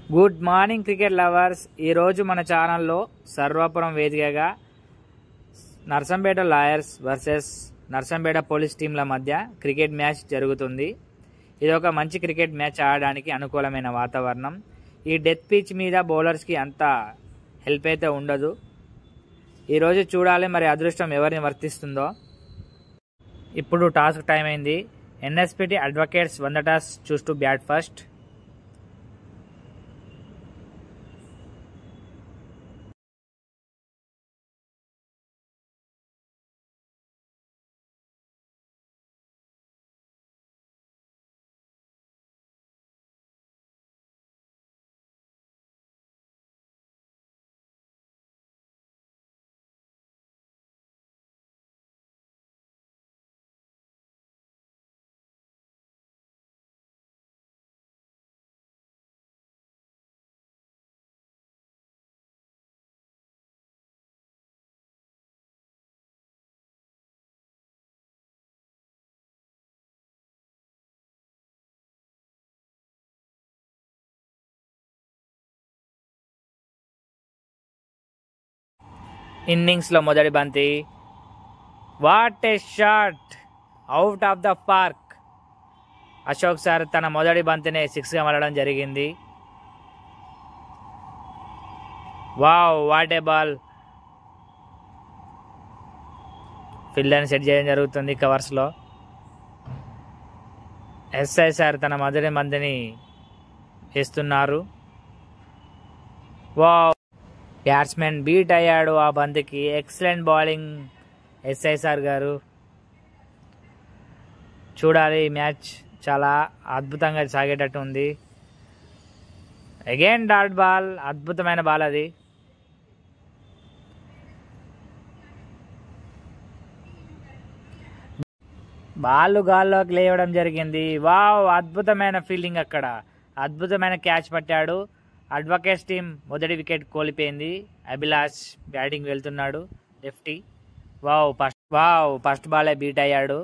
good morning cricket lovers ఈరోజు మన ఛానల్లో సర్వాపురం వేదికగా Narsampet lawyers versus Narsampet police టీంల మధ్య క్రికెట్ మ్యాచ్ జరుగుతుంది ఇది ఒక మంచి క్రికెట్ మ్యాచ్ ఆడడానికి అనుకూలమైన వాతావరణం ఈ డెత్ పిచ్ మీద బౌలర్స్కి అంత హెల్ప్ అయితే ఉండదు ఈరోజు చూడాలి మరి అదృష్టం ఎవరిని వర్తిస్తుందో ఇప్పుడు టాస్క్ టైం అయింది ఎన్ఎస్పిటి అడ్వకేట్స్ వంద toss choose to bat first ఇన్నింగ్స్లో మొదటి బంతి what a shot out of the park Ashok sir తన మొదటి బంతిని సిక్స్గా మళ్ళడం జరిగింది వావ్ వాట్ ఏ బాల్ ఫీల్డర్ని సెట్ చేయడం జరుగుతుంది కవర్స్లో ఎస్ఐ సార్ తన మొదటి బంతిని వేస్తున్నారు వావ్ బ్యాట్స్మెన్ బీట్ అయ్యాడు ఆ బంతికి ఎక్సలెంట్ బౌలింగ్ ఎస్ఐసార్ గారు చూడాలి ఈ మ్యాచ్ చాలా అద్భుతంగా సాగేటట్టు ఉంది అగైన్ డాట్ బాల్ అద్భుతమైన బాల్ అది బాల్ గాల్లోకి లేవడం జరిగింది వావ్ అద్భుతమైన ఫీల్డింగ్ అక్కడ అద్భుతమైన క్యాచ్ పట్టాడు అడ్వకేట్స్ టీం మొదటి వికెట్ కోల్పోయింది అభిలాష్ బ్యాటింగ్ వెళ్తున్నాడు lefty wow first wow first బాలే బీట్ అయ్యాడు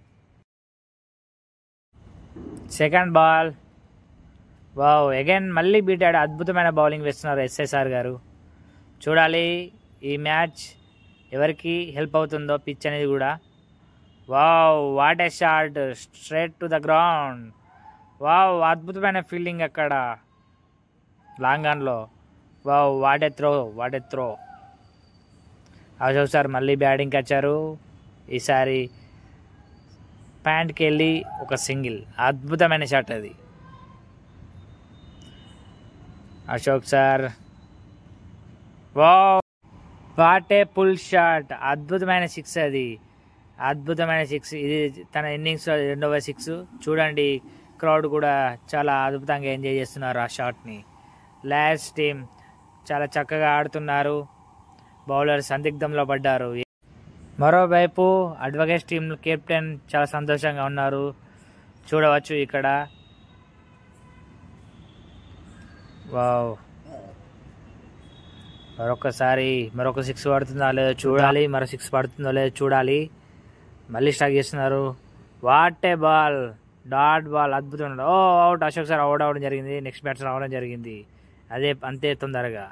సెకండ్ బాల్ వావ్ అగైన్ మళ్ళీ బీట్ అయ్యాడు అద్భుతమైన బౌలింగ్ వేస్తున్నారు ఎస్ఎస్ఆర్ గారు చూడాలి ఈ మ్యాచ్ ఎవరికి హెల్ప్ అవుతుందో పిచ్ అనేది కూడా wow what a shot straight to the ground wow అద్భుతమైన ఫీల్డింగ్ అక్కడ లాంగ్ ఆన్లో wow what a throw what a throw Ashok sir మళ్ళీ బ్యాటింగ్కి వచ్చారు ఈసారి ప్యాంట్కి వెళ్ళి ఒక సింగిల్ అద్భుతమైన షాట్ అది Ashok sir wow what a pull shot అద్భుతమైన సిక్స్ అది అద్భుతమైన సిక్స్ ఇది తన ఇన్నింగ్స్ రెండవ సిక్స్ చూడండి క్రౌడ్ కూడా చాలా అద్భుతంగా ఎంజాయ్ చేస్తున్నారు ఆ షాట్ని లాస్ట్ టీం చాలా చక్కగా ఆడుతున్నారు బౌలర్ సందిగ్ధంలో పడ్డారు మరోవైపు అడ్వకేట్స్ టీం కెప్టెన్ చాలా సంతోషంగా ఉన్నారు చూడవచ్చు ఇక్కడ వావ్ మరొకసారి మరొక సిక్స్ పడుతుందా లేదో చూడాలి మరో సిక్స్ పడుతుందో లేదో చూడాలి మళ్ళీ స్టార్ట్ చేస్తున్నారు what a ball dot ball అద్భుతం oh out Ashok sir out అవ్వడం జరిగింది నెక్స్ట్ బ్యాట్స్ రావడం జరిగింది అదే అంతే తొందరగా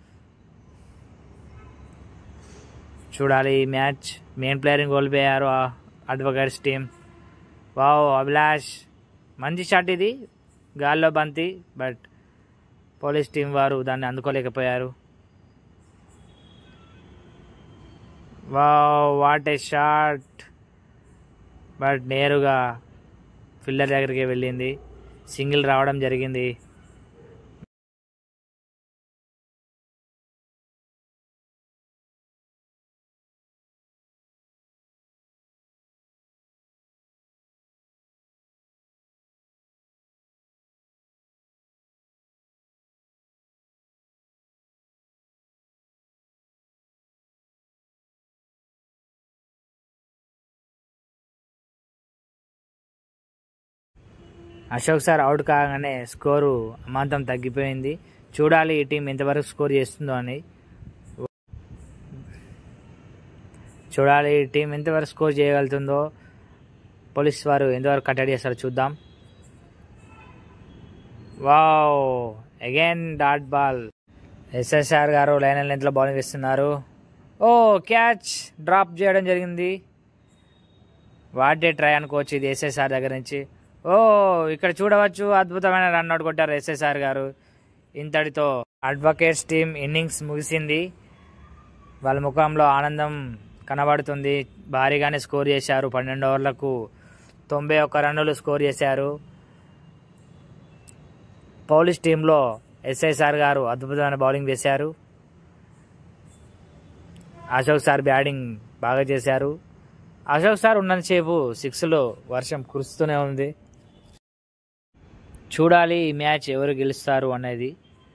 చూడాలి ఈ మ్యాచ్ మెయిన్ ప్లేయర్ని కోల్పోయారు అడ్వకేట్స్ టీం వావ్ అభిలాష్ మంచి షాట్ ఇది గాల్లో బంతి బట్ పోలీస్ టీం వారు దాన్ని అందుకోలేకపోయారు wow what a shot but నేరుగా ఫిల్డర్ దగ్గరికి వెళ్ళింది సింగిల్ రావడం జరిగింది అశోక్ సార్ అవుట్ కాగానే స్కోరు అమాంతం తగ్గిపోయింది చూడాలి ఈ టీం ఎంతవరకు స్కోర్ చేస్తుందో అని చూడాలి ఈ టీం ఎంతవరకు స్కోర్ చేయగలుగుతుందో పోలీస్ వారు ఎంతవరకు కట్టడి చేస్తారో చూద్దాం wow again dot ball SSR గారు లైన్ అండ్ లెంత్లో బౌలింగ్ వేస్తున్నారు ఓ క్యాచ్ డ్రాప్ చేయడం జరిగింది వాటే ట్రై అనుకోవచ్చు ఇది ఎస్ఎస్ఆర్ దగ్గర నుంచి ఓ ఇక్కడ చూడవచ్చు అద్భుతమైన రన్అట్ కొట్టారు ఎస్ఎస్ఆర్ గారు ఇంతటితో అడ్వకేట్స్ టీం ఇన్నింగ్స్ ముగిసింది వాళ్ళ ముఖంలో ఆనందం కనబడుతుంది భారీగానే స్కోర్ చేశారు పన్నెండు ఓవర్లకు తొంభై ఒక్క రన్నులు స్కోర్ చేశారు పౌలిష్ టీంలో ఎస్ఐసార్ గారు అద్భుతమైన బౌలింగ్ వేశారు అశోక్ సార్ బ్యాటింగ్ బాగా చేశారు అశోక్ సార్ ఉన్నంతసేపు సిక్స్లో వర్షం కురుస్తూనే ఉంది చూడాలి ఈ మ్యాచ్ ఎవరు గెలుస్తారు అనేది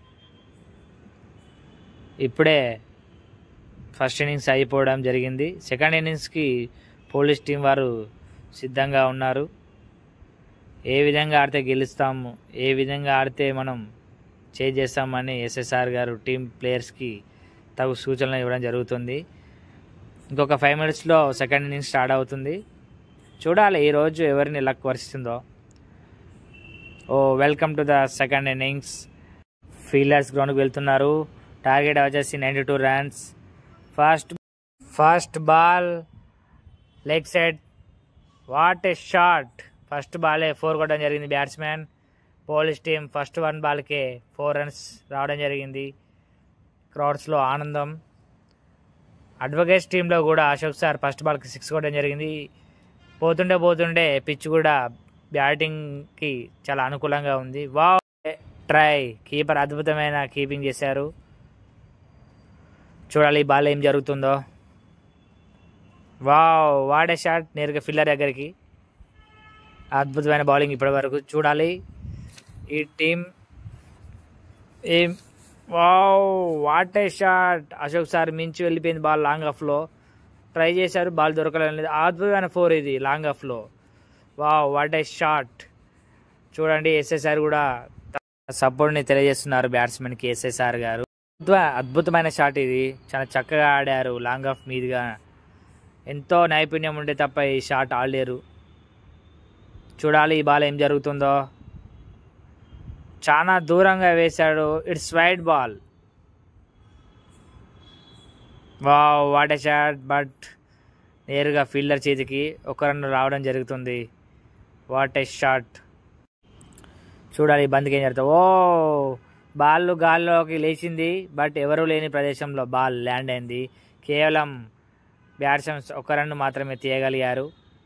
ఇప్పుడే ఫస్ట్ ఇన్నింగ్స్ అయిపోవడం జరిగింది సెకండ్ ఇన్నింగ్స్కి పోలీస్ టీం వారు సిద్ధంగా ఉన్నారు ఏ విధంగా ఆడితే గెలుస్తాము ఏ విధంగా ఆడితే మనం చేజ్ చేస్తామని ఎస్ఎస్ఆర్ గారు టీం ప్లేయర్స్కి తగు సూచనలు ఇవ్వడం జరుగుతుంది ఇంకొక ఫైవ్ మినిట్స్లో సెకండ్ ఇన్నింగ్స్ స్టార్ట్ అవుతుంది చూడాలి ఈరోజు ఎవరిని లక్ వరిస్తుందో oh welcome to the second innings fielders గ్రౌండ్కి వెళ్తున్నారు టార్గెట్ వచ్చేసి ninety two runs first first ball leg side what a shot first బాలే ఫోర్ కొట్టడం జరిగింది batsmen police team first one బాల్కే ఫోర్ రన్స్ రావడం జరిగింది క్రౌడ్స్లో ఆనందం అడ్వకేట్స్ టీంలో కూడా అశోక్ సార్ ఫస్ట్ బాల్కి సిక్స్ కొట్టడం జరిగింది పోతుండే పోతుండే పిచ్ కూడా బ్యాటింగ్కి చాలా అనుకూలంగా ఉంది వా ట్రై కీపర్ అద్భుతమైన కీపింగ్ చేశారు చూడాలి ఈ బాల్ ఏం జరుగుతుందో వావ్ వాడే షాట్ నేరుగా ఫిల్లర్ దగ్గరికి అద్భుతమైన బౌలింగ్ ఇప్పటి వరకు చూడాలి ఈ టీం ఏం wow what a shot Ashok sir మించి వెళ్ళిపోయింది బాల్ లాంగ్ ఆఫ్లో ట్రై చేశారు బాల్ దొరకలేదు అద్భుతమైన ఫోర్ ఇది లాంగ్ ఆఫ్లో వావ్ వాట్ ఏ షాట్ చూడండి ఎస్ఎస్ఆర్ కూడా సపోర్ట్ని తెలియజేస్తున్నారు బ్యాట్స్మెన్కి ఎస్ఎస్ఆర్ గారు అద్భుత- అద్భుతమైన షాట్ ఇది చాలా చక్కగా ఆడారు లాంగ్ ఆఫ్ మీదుగా ఎంతో నైపుణ్యం ఉంటే తప్ప ఈ షాట్ ఆడలేరు చూడాలి ఈ బాల్ ఏం జరుగుతుందో చాలా దూరంగా వేశాడు ఇట్స్ వైడ్ బాల్ వా వాట్ ఎ షాట్ బట్ నేరుగా ఫీల్డర్ చేతికి ఒక రన్ రావడం జరుగుతుంది వాట్ ఎ షాట్ చూడాలి ఈ బంద్కి ఏం జరుగుతుంది ఓ బాల్ గాల్లోకి లేచింది బట్ ఎవరు లేని ప్రదేశంలో బాల్ ల్యాండ్ అయింది కేవలం బ్యాట్స్మెన్స్ ఒక రన్ మాత్రమే తీయగలిగారు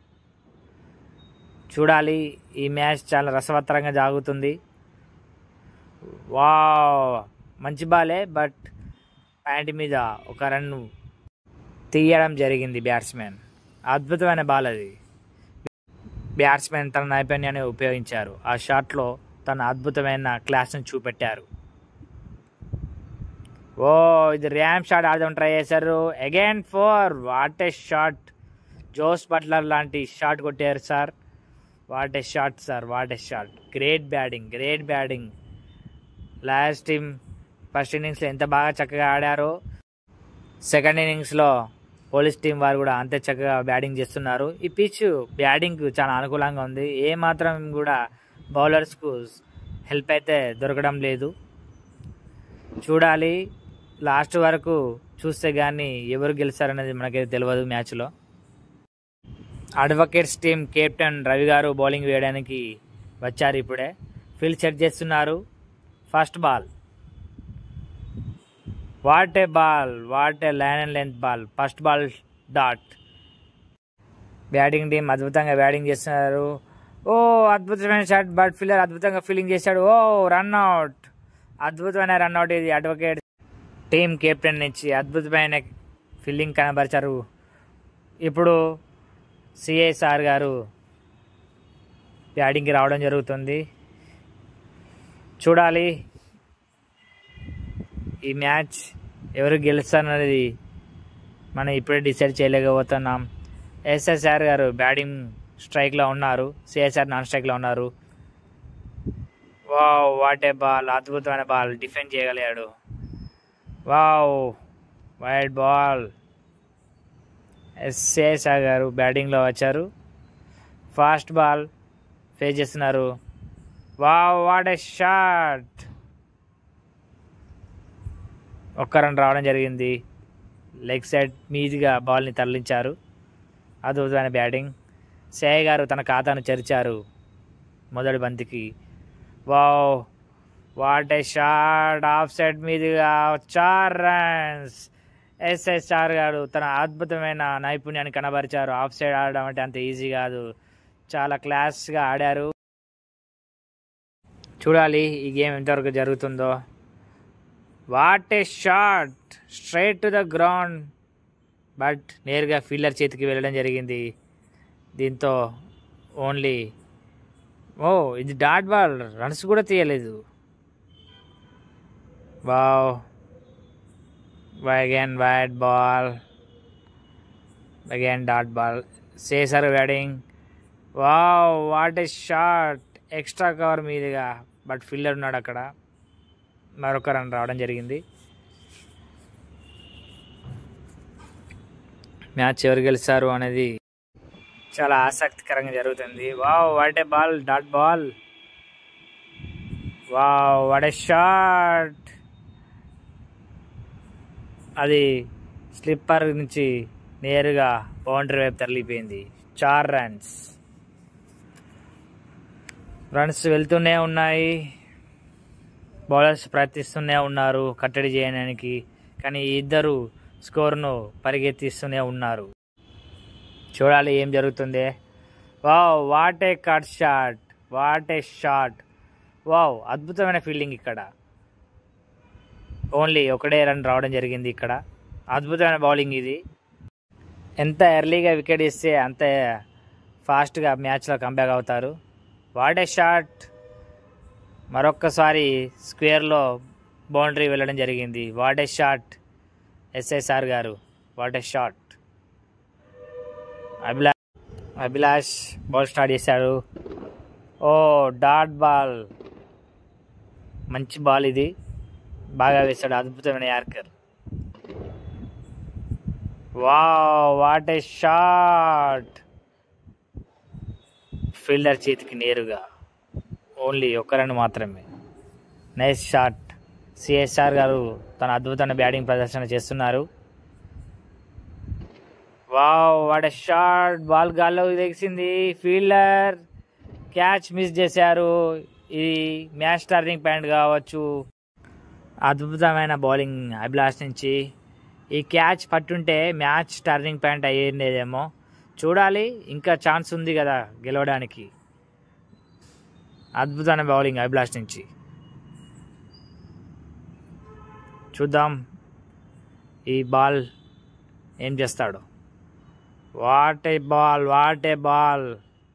చూడాలి ఈ మ్యాచ్ చాలా రసవత్తరంగా జాగుతుంది వా మంచి బాలే బట్ ప్యాంట్ మీద ఒక రన్ను తీయడం జరిగింది బ్యాట్స్మెన్ అద్భుతమైన బాల్ అది బ్యాట్స్మెన్ తన నైపుణ్యాన్ని ఉపయోగించారు ఆ షాట్లో తన అద్భుతమైన క్లాస్ని చూపెట్టారు ఓ ఇది ర్యామ్ షాట్ ఆడదాం ట్రై చేశారు again four what a shot Jos Buttler లాంటి షాట్ కొట్టారు sir what a shot sir what a shot great batting great batting last team first ఇన్నింగ్స్లో ఎంత బాగా చక్కగా ఆడారో సెకండ్ ఇన్నింగ్స్లో పోలీస్ టీం వారు కూడా అంతే చక్కగా బ్యాటింగ్ చేస్తున్నారు ఈ పిచ్ బ్యాటింగ్ చాలా అనుకూలంగా ఉంది ఏ మాత్రం కూడా బౌలర్స్కు హెల్ప్ అయితే దొరకడం లేదు చూడాలి లాస్ట్ వరకు చూస్తే కానీ ఎవరు గెలుస్తారనేది మనకైతే తెలియదు మ్యాచ్లో అడ్వకేట్స్ టీం కెప్టెన్ రవి గారు బౌలింగ్ వేయడానికి వచ్చారు ఇప్పుడే ఫీల్డ్ చెక్ చేస్తున్నారు first ball what a ball what a line and length ball first ball dot batting team అద్భుతంగా బ్యాటింగ్ చేస్తున్నారు ఓ అద్భుతమైన షాట్ బట్ ఫీల్డర్ అద్భుతంగా ఫీలింగ్ చేశాడు ఓ రన్అట్ అద్భుతమైన రన్అట్ ఇది అడ్వకేట్ టీం కెప్టెన్ నుంచి అద్భుతమైన ఫీల్డింగ్ కనబరిచారు ఇప్పుడు సిఐసార్ గారు బ్యాటింగ్కి రావడం జరుగుతుంది చూడాలి ఈ మ్యాచ్ ఎవరు గెలుస్తారనేది మనం ఇప్పుడే డిసైడ్ చేయలేకపోతున్నాం ఎస్ఎస్ఆర్ గారు బ్యాటింగ్ స్ట్రైక్లో ఉన్నారు సిఎస్ఆర్ నాన్ స్ట్రైక్లో ఉన్నారు వావ్ వాట్ ఏ బాల్ అద్భుతమైన బాల్ డిఫెండ్ చేయగలిగాడు వావ్ వైడ్ బాల్ ఎస్ఏఎస్ఆర్ గారు బ్యాటింగ్లో వచ్చారు ఫాస్ట్ బాల్ ఫేస్ చేస్తున్నారు వావ్ వాట్ ఏ షాట్ ఒక్క రన్ రావడం జరిగింది లెగ్ సైడ్ మీదుగా బాల్ని తరలించారు అద్భుతమైన బ్యాటింగ్ సేయ గారు తన ఖాతాను తెరిచారు మొదటి బంతికి wow what a shot off side మీదుగా చార్ రన్స్ ఎస్ఎస్ఆర్ గారు తన అద్భుతమైన నైపుణ్యాన్ని కనబరిచారు ఆఫ్ సైడ్ ఆడడం అంటే అంత ఈజీ కాదు చాలా క్లాస్గా ఆడారు చూడాలి ఈ గేమ్ ఎంతవరకు జరుగుతుందో what a shot straight to the ground but నేరుగా ఫీల్డర్ చేతికి వెళ్ళడం జరిగింది దీంతో ఓన్లీ ఓ ఇది డాట్ బాల్ రన్స్ కూడా తీయలేదు wow again wide ball again dot ball సేసారు batting wow what a shot extra cover మీదుగా బట్ ఫీల్డర్ ఉన్నాడు అక్కడ మరొక రన్ రావడం జరిగింది మ్యాచ్ ఎవరు గెలుస్తారు అనేది చాలా ఆసక్తికరంగా జరుగుతుంది wow what a ball dot ball wow what a shot అది స్లిప్పర్ నుంచి నేరుగా బౌండరీ వైపు తరలిపోయింది చార్ రన్స్ రన్స్ వెళ్తూనే ఉన్నాయి బౌలర్స్ ప్రయత్నిస్తూనే ఉన్నారు కట్టడి చేయడానికి కానీ ఈ ఇద్దరు స్కోర్ను పరిగెత్తిస్తూనే ఉన్నారు చూడాలి ఏం జరుగుతుంది wow what a cut shot what a shot wow అద్భుతమైన ఫీల్డింగ్ ఇక్కడ ఓన్లీ ఒకటే రన్ రావడం జరిగింది ఇక్కడ అద్భుతమైన బౌలింగ్ ఇది ఎంత ఎర్లీగా వికెట్ ఇస్తే అంత ఫాస్ట్గా మ్యాచ్లో కంబ్యాక్ అవుతారు వాట్ ఏ షాట్ మరొక్కసారి స్క్వేర్లో బౌండరీ వెళ్ళడం జరిగింది వాట్ ఏ షాట్ ఎస్ఎస్ఆర్ గారు what a shot Abhilash Abhilash ball start చేశాడు ఓ డాట్ బాల్ మంచి బాల్ ఇది బాగా వేశాడు అద్భుతమైన యార్కర్ వా వాట్ ఏ షాట్ ఫీల్డర్ చేతికి నేరుగా ఓన్లీ ఒక రన్ మాత్రమే నైస్ షాట్ సిఎస్ఆర్ గారు తన అద్భుతమైన బ్యాటింగ్ ప్రదర్శన చేస్తున్నారు వావ్ వాట్ షాట్ బాల్ గాల్లో తెగిసింది ఫీల్డర్ క్యాచ్ మిస్ చేశారు ఇది మ్యాచ్ టర్నింగ్ పాయింట్ కావచ్చు అద్భుతమైన బౌలింగ్ అభిలాష్ నుంచి ఈ క్యాచ్ పట్టుంటే మ్యాచ్ టర్నింగ్ పాయింట్ అయ్యేదేమో చూడాలి ఇంకా ఛాన్స్ ఉంది కదా గెలవడానికి అద్భుతమైన బౌలింగ్ అభిలాష్ నుంచి చూద్దాం ఈ బాల్ ఏం చేస్తాడు what a ball what a ball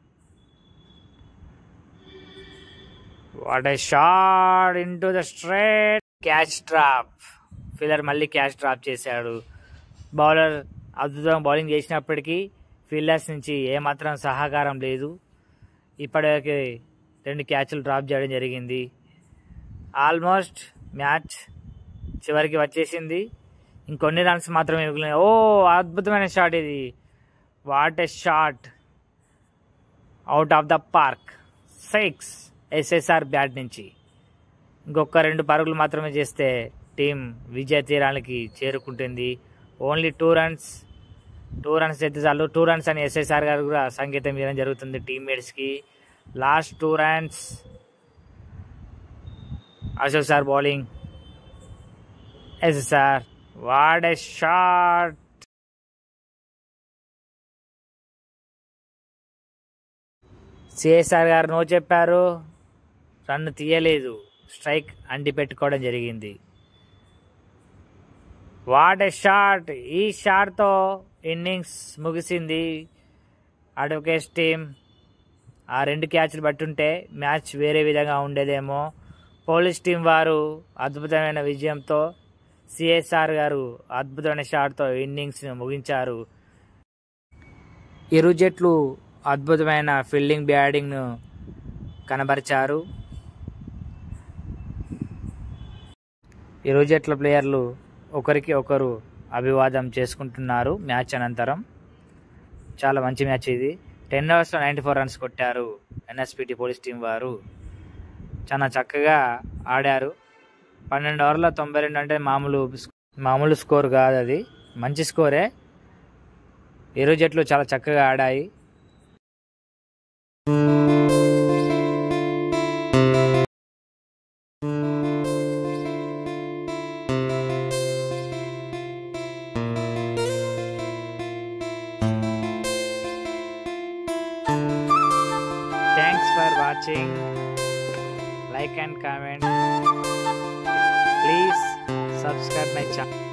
what a shot into the straight catch drop fielder మళ్ళీ క్యాచ్ డ్రాప్ చేశాడు బౌలర్ అద్భుతంగా బౌలింగ్ చేసినప్పటికీ ఫీల్డర్స్ నుంచి ఏమాత్రం సహకారం లేదు ఇప్పటివరకు రెండు క్యాచ్లు డ్రాప్ చేయడం జరిగింది ఆల్మోస్ట్ మ్యాచ్ చివరికి వచ్చేసింది ఇంకొన్ని రన్స్ మాత్రమే మిగిలినాయి ఓ అద్భుతమైన షాట్ ఇది what a shot out of the park six SSR bat నుంచి ఇంకొక రెండు పరుగులు మాత్రమే చేస్తే టీం విజయ తీరానికి చేరుకుంటుంది only two runs two runs అయితే చాలు టూ రన్స్ అని ఎస్ఎస్ఆర్ గారు కూడా సంకేతం ఇవ్వడం జరుగుతుంది టీమ్మేట్స్కి last two runs Ashok sir bowling SSR what a shot CSR గారు నో చెప్పారు రన్ తీయలేదు స్ట్రైక్ అంటి పెట్టుకోవడం జరిగింది వాట్ ఎ షాట్ ఈ షాట్తో ఇన్నింగ్స్ ముగిసింది అడ్వకేట్స్ టీం ఆ రెండు క్యాచ్లు పట్టుంటే మ్యాచ్ వేరే విధంగా ఉండేదేమో పోలీస్ టీం వారు అద్భుతమైన విజయంతో సిఎస్ఆర్ గారు అద్భుతమైన షాట్తో ఇన్నింగ్స్ను ముగించారు ఇరు జట్లు అద్భుతమైన ఫీల్డింగ్ బ్యాటింగ్ను కనబరిచారు ఇరు జట్ల ప్లేయర్లు ఒకరికి ఒకరు అభివాదం చేసుకుంటున్నారు మ్యాచ్ అనంతరం చాలా మంచి మ్యాచ్ ఇది టెన్ అవర్స్లో నైంటీ ఫోర్ రన్స్ కొట్టారు ఎన్ఎస్పిటి పోలీస్ టీం వారు చాలా చక్కగా ఆడారు పన్నెండు ఓవర్ల తొంభై రెండు అంటే మామూలు మామూలు స్కోర్ కాదు అది మంచి స్కోరే ఇరు జట్లు చాలా చక్కగా ఆడాయి thanks for watching like and comment please subscribe my channel